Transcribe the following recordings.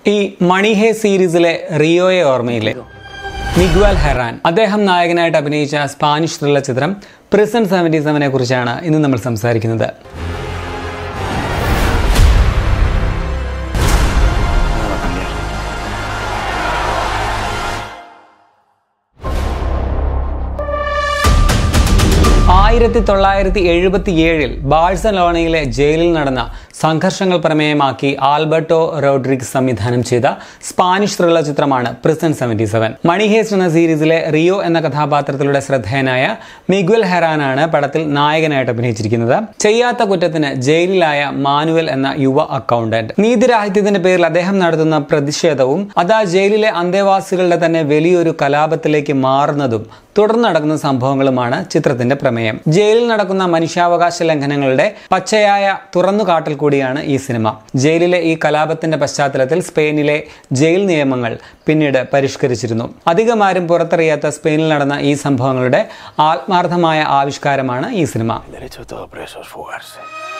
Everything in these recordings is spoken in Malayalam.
ഈ മണിഹേ സീരീസിലെ റിയോയെ ഓർമ്മയില്ലേ മിഗ്വൽ ഹെറാൻ അദ്ദേഹം നായകനായിട്ട് അഭിനയിച്ച സ്പാനിഷ് ത്രില്ലർ ചിത്രം പ്രിസൺ സെവൻറ്റി സെവനെ കുറിച്ചാണ് ഇന്ന് നമ്മൾ സംസാരിക്കുന്നത് Nada va a cambiar. ആയിരത്തി തൊള്ളായിരത്തി എഴുപത്തി ഏഴിൽ ബാഴ്സലോണയിലെ ജയിലിൽ നടന്ന സംഘർഷങ്ങൾ പ്രമേയമാക്കി ആൽബർട്ടോ റോഡ്രിഗ്സ് സംവിധാനം ചെയ്ത സ്പാനിഷ് ത്രില്ലർ ചിത്രമാണ് പ്രിസൺ സെവൻറ്റി സെവൻ മണിഹേസ്റ്റ് എന്ന സീരീസിലെ റിയോ എന്ന കഥാപാത്രത്തിലൂടെ ശ്രദ്ധേയനായ മിഗ്വൽ ഹെറാനാണ് പടത്തിൽ നായകനായിട്ട് അഭിനയിച്ചിരിക്കുന്നത് ചെയ്യാത്ത കുറ്റത്തിന് ജയിലിലായ മാനുവൽ എന്ന യുവ അക്കൗണ്ടന്റ് നീതിരാഹിത്യത്തിന്റെ പേരിൽ അദ്ദേഹം നടത്തുന്ന പ്രതിഷേധവും അത് ആ ജയിലിലെ അന്തേവാസികളുടെ തന്നെ വലിയൊരു കലാപത്തിലേക്ക് മാറുന്നതും തുടർന്ന് നടക്കുന്ന സംഭവങ്ങളുമാണ് ചിത്രത്തിന്റെ പ്രമേയം ജയിലിൽ നടക്കുന്ന മനുഷ്യാവകാശ ലംഘനങ്ങളുടെ പച്ചയായ തുറന്നുകാട്ടൽ കൂടിയാണ് ഈ സിനിമ ജയിലിലെ ഈ കലാപത്തിന്റെ പശ്ചാത്തലത്തിൽ സ്പെയിനിലെ ജയിൽ നിയമങ്ങൾ പിന്നീട് പരിഷ്കരിച്ചിരുന്നു അധികമാരും പുറത്തറിയാത്ത സ്പെയിനിൽ നടന്ന ഈ സംഭവങ്ങളുടെ ആത്മാർത്ഥമായ ആവിഷ്കാരമാണ് ഈ സിനിമ El derecho de todo preso es fugarse.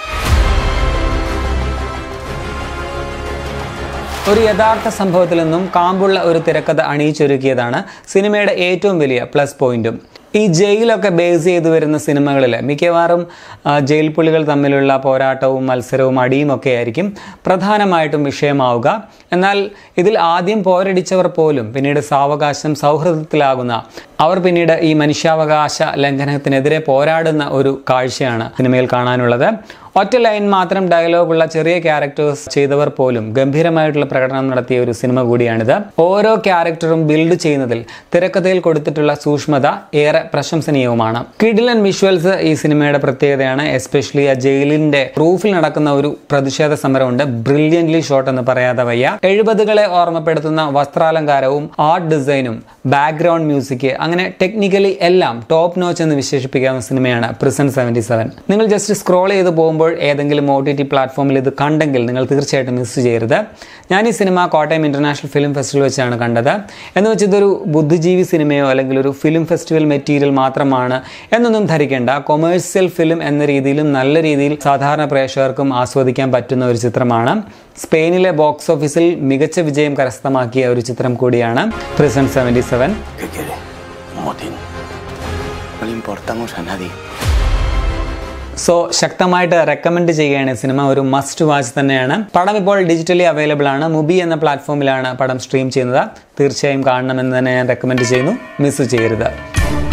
ഒരു യഥാർത്ഥ സംഭവത്തിൽ നിന്നും കാമ്പുള്ള ഒരു തിരക്കഥ അണിയിച്ചൊരുക്കിയതാണ് സിനിമയുടെ ഏറ്റവും വലിയ പ്ലസ് പോയിന്റും ഈ ജയിലൊക്കെ ബേസ് ചെയ്തു വരുന്ന സിനിമകളിൽ മിക്കവാറും ആ, ജയിൽ പുള്ളികൾ തമ്മിലുള്ള പോരാട്ടവും മത്സരവും അടിയും ഒക്കെ ആയിരിക്കും പ്രധാനമായിട്ടും വിഷയമാവുക എന്നാൽ ഇതിൽ ആദ്യം പോരടിച്ചവർ പോലും പിന്നീട് സാവകാശം സൗഹൃദത്തിലാകുന്ന അവർ പിന്നീട് ഈ മനുഷ്യാവകാശ ലംഘനത്തിനെതിരെ പോരാടുന്ന ഒരു കാഴ്ചയാണ് സിനിമയിൽ കാണാനുള്ളത് ഒറ്റ ലൈൻ മാത്രം ഡയലോഗുള്ള ചെറിയ ക്യാരക്ടേഴ്സ് ചെയ്തവർ പോലും ഗംഭീരമായിട്ടുള്ള പ്രകടനം നടത്തിയ ഒരു സിനിമ കൂടിയാണിത് ഓരോ ക്യാരക്ടറും ബിൽഡ് ചെയ്യുന്നതിൽ തിരക്കഥയിൽ കൊടുത്തിട്ടുള്ള സൂക്ഷ്മത ഏറെ പ്രശംസനീയവുമാണ് കിഡിലൻ വിഷ്വൽസ് ഈ സിനിമയുടെ പ്രത്യേകതയാണ് എസ്പെഷ്യലി ആ ജയിലിന്റെ റൂഫിൽ നടക്കുന്ന ഒരു പ്രതിഷേധ സമരമുണ്ട് ബ്രില്യൻ്റ്ലി ഷോട്ട് എന്ന് പറയാതെ വയ്യ എഴുപതുകളെ ഓർമ്മപ്പെടുത്തുന്ന വസ്ത്രാലങ്കാരവും ആർട്ട് ഡിസൈനും ബാക്ക്ഗ്രൗണ്ട് മ്യൂസിക് അങ്ങനെ ടെക്നിക്കലി എല്ലാം ടോപ്പ് നോച്ച് എന്ന് വിശേഷിപ്പിക്കാവുന്ന സിനിമയാണ് പ്രിസൺ സെവൻറ്റി സെവൻ നിങ്ങൾ ജസ്റ്റ് സ്ക്രോൾ ചെയ്ത് പോകുമ്പോൾ ഏതെങ്കിലും ഒ ടി ടി പ്ലാറ്റ്ഫോമിൽ ഇത് കണ്ടെങ്കിൽ നിങ്ങൾ തീർച്ചയായിട്ടും മിസ് ചെയ്യരുത് ഞാൻ ഈ സിനിമ കോട്ടയം ഇന്റർനാഷണൽ ഫിലിം ഫെസ്റ്റിവൽ വെച്ചാണ് കണ്ടത് എന്ന് വെച്ച് ഇതൊരു ബുദ്ധിജീവി സിനിമയോ അല്ലെങ്കിൽ ഒരു ഫിലിം ഫെസ്റ്റിവൽ മെറ്റീരിയൽ മാത്രമാണ് എന്നൊന്നും ധരിക്കേണ്ട കൊമേഴ്സ്യൽ ഫിലിം എന്ന രീതിയിലും നല്ല രീതിയിൽ സാധാരണ പ്രേക്ഷകർക്കും ആസ്വദിക്കാൻ പറ്റുന്ന ഒരു ചിത്രമാണ് സ്പെയിനിലെ ബോക്സ് ഓഫീസിൽ മികച്ച വിജയം കരസ്ഥമാക്കിയ ഒരു ചിത്രം കൂടിയാണ് prison seventy seven ¿Qué quiere? ¿Un motín? No le importamos a nadie. So ശക്തമായിട്ട് റെക്കമെൻഡ് ചെയ്യുകയാണ് ഈ സിനിമ ഒരു മസ്റ്റ് വാച്ച് തന്നെയാണ് പടം ഇപ്പോൾ ഡിജിറ്റലി അവൈലബിൾ ആണ് മുബി എന്ന പ്ലാറ്റ്ഫോമിലാണ് പടം സ്ട്രീം ചെയ്യുന്നത് തീർച്ചയായും കാണണമെന്ന് തന്നെ ഞാൻ റെക്കമെൻഡ് ചെയ്യുന്നു മിസ് ചെയ്യരുത്